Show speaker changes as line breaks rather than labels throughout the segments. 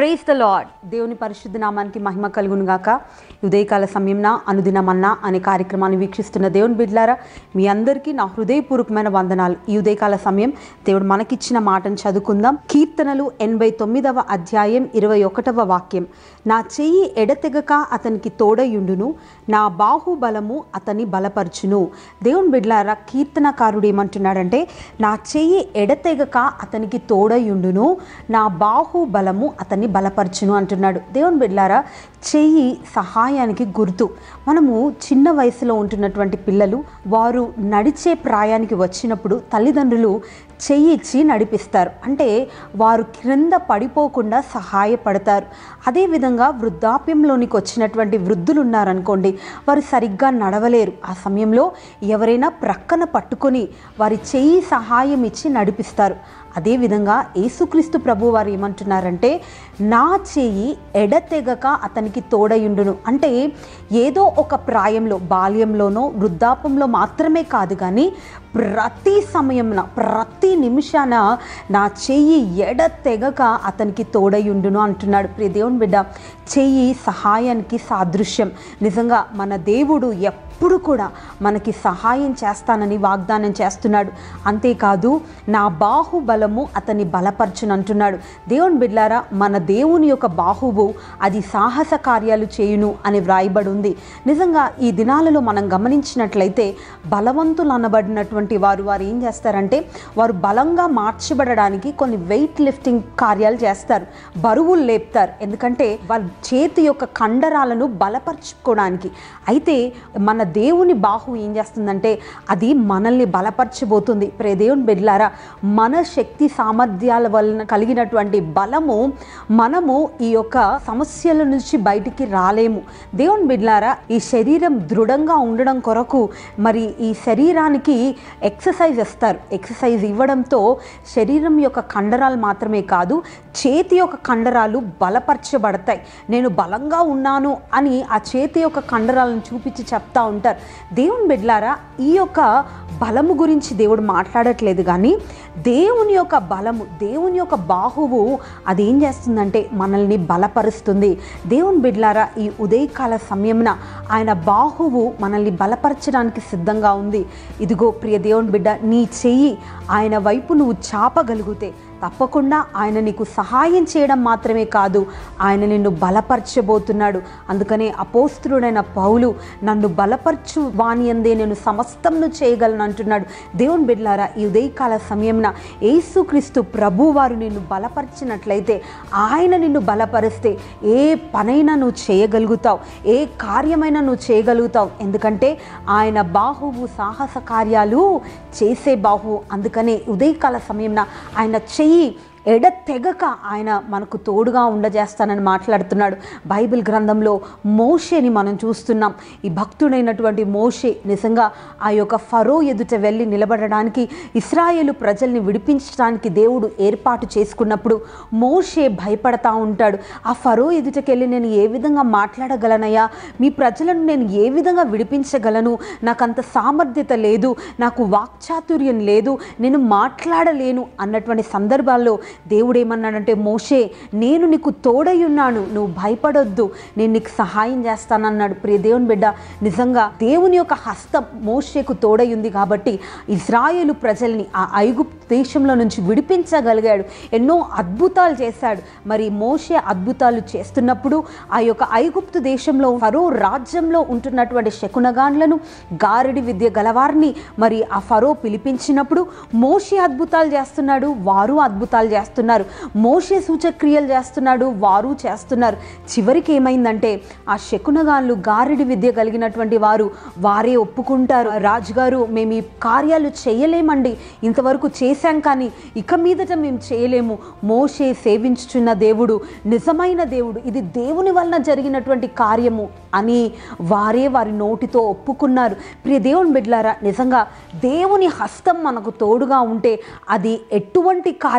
praise the lord దేవుని పరిశుద్ధ నామానికి మహిమ కలుగును గాక ఉదయకాల సమయంన అనుదినమన్నా అనే కార్యక్రమాన్ని వీక్షిస్తున్న దేవుని బిడ్లారా మీ అందరికీ నా హృదయపూర్వకమైన వందనాలు ఈ ఉదయకాల సమయం దేవుడు మనకిచ్చిన మాటను చదువుకుందాం కీర్తనలు ఎనభై తొమ్మిదవ అధ్యాయం ఇరవై ఒకటవ వాక్యం నా చెయ్యి ఎడతెగక అతనికి తోడయుండును నా బాహుబలము అతని బలపరచును దేవుని బిడ్లారా కీర్తనకారుడు ఏమంటున్నాడంటే నా చెయ్యి ఎడతెగక అతనికి తోడయుండును నా బాహుబలము అతన్ని బలపరచును అంటున్నాడు దేవుని బిడ్లారా చెయ్యి సహాయానికి గుర్తు మనము చిన్న వయసులో ఉంటున్నటువంటి పిల్లలు వారు నడిచే ప్రాయానికి వచ్చినప్పుడు తల్లిదండ్రులు చెయ్యి ఇచ్చి నడిపిస్తారు అంటే వారు క్రింద పడిపోకుండా సహాయపడతారు అదేవిధంగా వృద్ధాప్యంలోనికి వచ్చినటువంటి వృద్ధులు ఉన్నారనుకోండి వారు సరిగ్గా నడవలేరు ఆ సమయంలో ఎవరైనా ప్రక్కన పట్టుకొని వారి చెయ్యి సహాయం ఇచ్చి నడిపిస్తారు అదేవిధంగా యేసుక్రీస్తు ప్రభు వారు ఏమంటున్నారంటే నా చెయ్యి ఎడతెగక అతనికి తోడయుండును అంటే ఏదో ఒక ప్రాయంలో బాల్యంలోనో వృద్ధాపంలో మాత్రమే కాదు కానీ ప్రతి సమయంన ప్రతి నిమిషాన నా చెయ్యి ఎడతెగక అతనికి తోడయుండును అంటున్నాడు ప్రియ దేవుని బిడ్డ చెయ్యి సహాయానికి సాదృశ్యం నిజంగా మన దేవుడు ఎప్పుడు కూడా మనకి సహాయం చేస్తానని వాగ్దానం చేస్తున్నాడు అంతేకాదు నా బాహుబలము అతని బలపరచును అంటున్నాడు దేవుని బిడ్లారా మన దేవుని యొక్క బాహువు అది సాహస కార్యాలు చేయును అని వ్రాయబడి ఉంది నిజంగా ఈ దినాలలో మనం గమనించినట్లయితే బలవంతులు అనబడినటువంటి వారు వారు ఏం చేస్తారంటే వారు బలంగా మార్చబడడానికి కొన్ని వెయిట్ లిఫ్టింగ్ కార్యాలు చేస్తారు బరువులు లేపుతారు ఎందుకంటే వాళ్ళ చేతి యొక్క కండరాలను బలపరచుకోవడానికి అయితే మన దేవుని బాహు ఏం చేస్తుందంటే అది మనల్ని బలపరచబోతుంది ప్రే దేవుని బిడ్లారా మన శక్తి సామర్థ్యాల వలన కలిగినటువంటి బలము మనము ఈ యొక్క సమస్యల నుంచి బయటికి రాలేము దేవుని బిడ్లారా ఈ శరీరం దృఢంగా ఉండడం కొరకు మరి ఈ శరీరానికి ఎక్సర్సైజ్ ఇస్తారు ఎక్సర్సైజ్ ఇవ్వడంతో శరీరం యొక్క కండరాలు మాత్రమే కాదు చేతి యొక్క కండరాలు బలపరచబడతాయి నేను బలంగా ఉన్నాను అని ఆ చేతి యొక్క కండరాలను చూపించి చెప్తా ఉంటారు దేవుని బిడ్లారా ఈ యొక్క బలము గురించి దేవుడు మాట్లాడట్లేదు కానీ దేవుని యొక్క బలము దేవుని యొక్క బాహువు అది ఏం చేస్తుందంటే మనల్ని బలపరుస్తుంది దేవుని బిడ్లారా ఈ ఉదయకాల సమయంన ఆయన బాహువు మనల్ని బలపరచడానికి సిద్ధంగా ఉంది ఇదిగో ప్రియ దేవుని బిడ్డ నీ చెయ్యి ఆయన వైపు నువ్వు చాపగలిగితే తప్పకుండా ఆయన నీకు సహాయం చేయడం మాత్రమే కాదు ఆయన నిన్ను బలపరచబోతున్నాడు అందుకనే అపోస్తుడైన పౌలు నన్ను బలపరచు వాని అందే నేను సమస్తంను చేయగలను అంటున్నాడు దేవుని బిడ్లారా ఈ ఉదయకాల సమయంన యేసుక్రీస్తు ప్రభు వారు నిన్ను బలపరిచినట్లయితే ఆయన నిన్ను బలపరిస్తే ఏ పనైనా నువ్వు చేయగలుగుతావు ఏ కార్యమైనా నువ్వు చేయగలుగుతావు ఎందుకంటే ఆయన బాహువు సాహస కార్యాలు చేసే బాహువు అందుకనే ఉదయకాల సమయంన ఆయన చెయ్యి ఎడతెగక ఆయన మనకు తోడుగా ఉండజేస్తానని మాట్లాడుతున్నాడు బైబిల్ గ్రంథంలో మోషేని మనం చూస్తున్నాం ఈ భక్తుడైనటువంటి మోషే నిజంగా ఆ యొక్క ఫరో ఎదుట వెళ్ళి నిలబడడానికి ఇస్రాయేలు ప్రజల్ని విడిపించడానికి దేవుడు ఏర్పాటు చేసుకున్నప్పుడు మోషే భయపడతా ఉంటాడు ఆ ఫరో ఎదుటకెళ్ళి నేను ఏ విధంగా మాట్లాడగలనయ్యా మీ ప్రజలను నేను ఏ విధంగా విడిపించగలను నాకు అంత సామర్థ్యత లేదు నాకు వాక్చాతుర్యం లేదు నేను మాట్లాడలేను అన్నటువంటి సందర్భాల్లో దేవుడు ఏమన్నాడంటే మోషే నేను నీకు తోడై ఉన్నాను నువ్వు భయపడొద్దు నేను నీకు సహాయం చేస్తానన్నాడు ప్రియ దేవుని బిడ్డ నిజంగా దేవుని యొక్క హస్తం మోషేకు తోడై ఉంది కాబట్టి ఇజ్రాయేలు ప్రజల్ని ఆ ఐగుప్తు దేశంలో నుంచి విడిపించగలిగాడు ఎన్నో అద్భుతాలు చేశాడు మరి మోషే అద్భుతాలు చేస్తున్నప్పుడు ఆ యొక్క ఐగుప్తు దేశంలో ఫరో రాజ్యంలో ఉంటున్నటువంటి శకునగాన్లను గారడి విద్య గలవారిని మరి ఆ ఫరో పిలిపించినప్పుడు మోషే అద్భుతాలు చేస్తున్నాడు వారు అద్భుతాలు చేస్తున్నారు మోషే సూచక్రియలు చేస్తున్నాడు వారు చేస్తున్నారు చివరికి ఏమైందంటే ఆ శకునగాన్లు గారిడి విద్య కలిగినటువంటి వారు వారే ఒప్పుకుంటారు రాజుగారు మేము ఈ కార్యాలు చేయలేమండి ఇంతవరకు చేశాం కానీ ఇక మీదట మేము చేయలేము మోషే సేవించుచున్న దేవుడు నిజమైన దేవుడు ఇది దేవుని వలన జరిగినటువంటి కార్యము అని వారే వారి నోటితో ఒప్పుకున్నారు ప్రియ దేవుని బిడ్లారా నిజంగా దేవుని హస్తం మనకు తోడుగా ఉంటే అది ఎటువంటి కార్యాలనైనా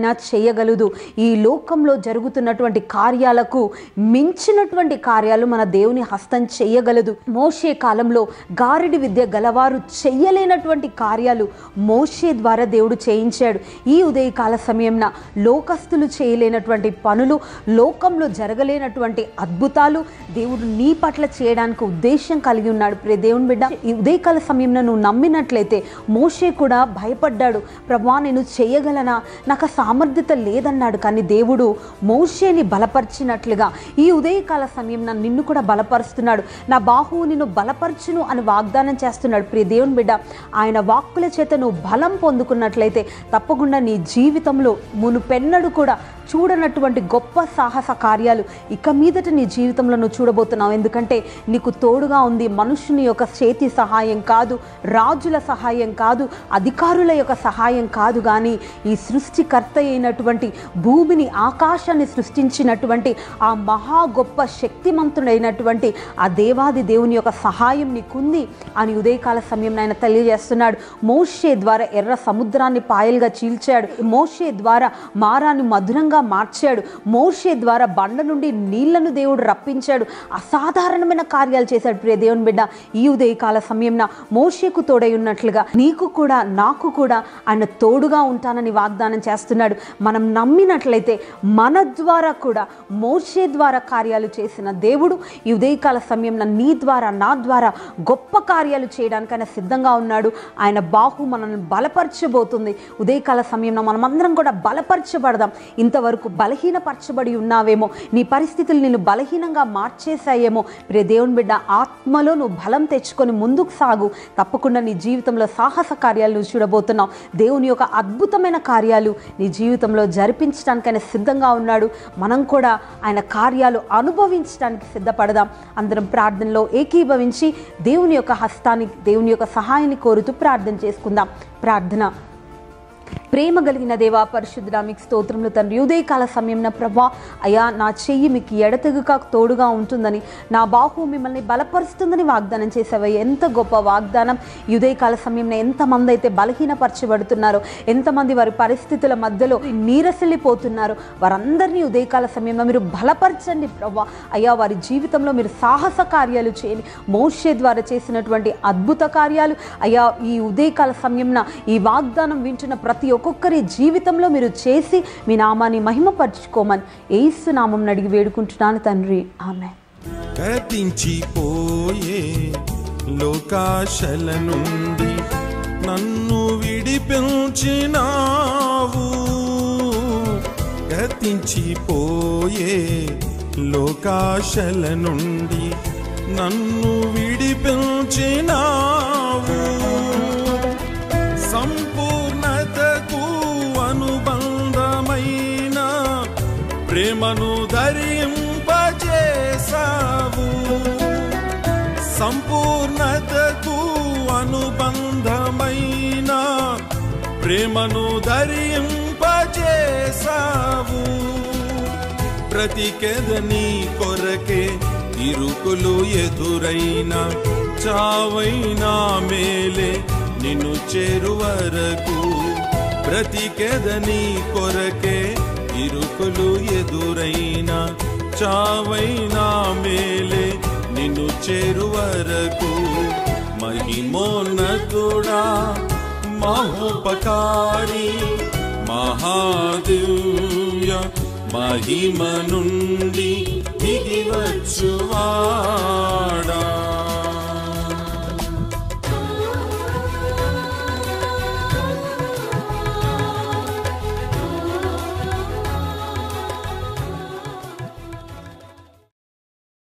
ఏదైనా చేయగలదు ఈ లోకంలో జరుగుతున్నటువంటి కార్యాలకు మించినటువంటి కార్యాలు మన దేవుని హస్తం చేయగలదు మోషే కాలంలో గారిడి విద్య గలవారు చెయ్యలేనటువంటి కార్యాలు మోషే ద్వారా దేవుడు చేయించాడు ఈ ఉదయకాల సమయంన లోకస్తులు చేయలేనటువంటి పనులు లోకంలో జరగలేనటువంటి అద్భుతాలు దేవుడు నీ పట్ల చేయడానికి ఉద్దేశం కలిగి ఉన్నాడు ప్రే దేవుని బిడ్డ ఈ ఉదయకాల సమయంలో నువ్వు నమ్మినట్లయితే మోషే కూడా భయపడ్డాడు ప్రభా నేను చేయగలనా నాకు ఆ సామర్థ్యత లేదన్నాడు కానీ దేవుడు మోషేని బలపరిచినట్లుగా ఈ ఉదయకాల సమయంలో నిన్ను కూడా బలపరుస్తున్నాడు నా బాహువు నిన్ను బలపరచును అని వాగ్దానం చేస్తున్నాడు ప్రియ దేవుని బిడ్డ ఆయన వాక్కుల చేత నువ్వు బలం పొందుకున్నట్లయితే తప్పకుండా నీ జీవితంలో మునుపెన్నడు కూడా చూడనటువంటి గొప్ప సాహస కార్యాలు ఇక మీదట నీ జీవితంలో నువ్వు చూడబోతున్నావు ఎందుకంటే నీకు తోడుగా ఉంది మనుషుని యొక్క చేతి సహాయం కాదు రాజుల సహాయం కాదు అధికారుల యొక్క సహాయం కాదు కానీ ఈ సృష్టికర్త అయినటువంటి భూమిని ఆకాశాన్ని సృష్టించినటువంటి ఆ మహా గొప్ప శక్తిమంతుడైనటువంటి ఆ దేవాది దేవుని యొక్క సహాయం నీకుంది అని ఉదయకాల సమయం ఆయన తెలియజేస్తున్నాడు మోషే ద్వారా ఎర్ర సముద్రాన్ని పాయలుగా చీల్చాడు మోషే ద్వారా మారాన్ని మధురంగా మార్చాడు మోషే ద్వారా బండ నుండి నీళ్లను దేవుడు రప్పించాడు అసాధారణమైన కార్యాలు చేశాడు ప్రియ దేవుని బిడ్డ ఈ ఉదయకాల సమయంన మోషేకు తోడై ఉన్నట్లుగా నీకు కూడా నాకు కూడా ఆయన తోడుగా ఉంటానని వాగ్దానం చేస్తున్నాడు మనం నమ్మినట్లయితే మన ద్వారా కూడా మోషే ద్వారా కార్యాలు చేసిన దేవుడు ఈ ఉదయకాల సమయంలో నీ ద్వారా నా ద్వారా గొప్ప కార్యాలు చేయడానికి ఆయన సిద్ధంగా ఉన్నాడు ఆయన బాహు మనల్ని బలపరచబోతుంది ఉదయకాల సమయంలో మనమందరం కూడా బలపరచబడదాం ఇంతవరకు బలహీనపరచబడి ఉన్నావేమో నీ పరిస్థితులు నిన్ను బలహీనంగా మార్చేశాయేమో ప్రియ దేవుని బిడ్డ ఆత్మలో నువ్వు బలం తెచ్చుకొని ముందుకు సాగు తప్పకుండా నీ జీవితంలో సాహస కార్యాలు నువ్వు చూడబోతున్నావు దేవుని యొక్క అద్భుతమైన కార్యాలు నీ జీవితంలో జరిపించడానికైనా సిద్ధంగా ఉన్నాడు మనం కూడా ఆయన కార్యాలు అనుభవించడానికి సిద్ధపడదాం అందరం ప్రార్థనలో ఏకీభవించి దేవుని యొక్క హస్తాన్ని దేవుని యొక్క సహాయాన్ని కోరుతూ ప్రార్థన చేసుకుందాం ప్రార్థన ప్రేమ కలిగిన దేవా పరిశుద్ధుడా మీకు స్తోత్రములు తండ్రి ఉదయకాల సమయంన ప్రభా అయా నా చెయ్యి మీకు ఎడతెగుక తోడుగా ఉంటుందని నా బాహు మిమ్మల్ని బలపరుస్తుందని వాగ్దానం చేసావయ్య ఎంత గొప్ప వాగ్దానం ఈ ఉదయకాల సమయంలో ఎంతమంది అయితే బలహీనపరచబడుతున్నారో ఎంతమంది వారి పరిస్థితుల మధ్యలో నీరసిల్లిపోతున్నారు వారందరినీ ఉదయకాల సమయంలో మీరు బలపరచండి ప్రభా అయ్యా వారి జీవితంలో మీరు సాహస కార్యాలు చేయండి మోషే ద్వారా చేసినటువంటి అద్భుత కార్యాలు అయ్యా ఈ ఉదయకాల సమయంన ఈ వాగ్దానం వింటున్న ప్రతి ఒక్కొక్కరి జీవితంలో మీరు చేసి మీ నామాన్ని మహిమపరచుకోమని ఏసు నామం అడిగి వేడుకుంటున్నాను తండ్రి ఆమె
గతించిపోయే లోకాశల నుండి నన్ను విడిపించినావు గతించిపోయే లోకాశల నుండి నన్ను విడిపించినావు సంపూర్ణతకు అనుబంధమైన ప్రేమను ధరింపజేసావు సంపూర్ణతకు అనుబంధమైన ప్రేమను ధరింపజేసావు బ్రతికెదని కొరకే ఇరుకులు ఎదురైన చావైనా మేలే నిన్ను చేరువరకు బ్రతికెదని కొరకే ఇరుకులు ఎదురైన చావైనా మేలే నిన్ను చేరువరకు మహిమోన్నతుడా మహోపకారి మహాదివ్య మహిమ నుండి దిగివచ్చువాడా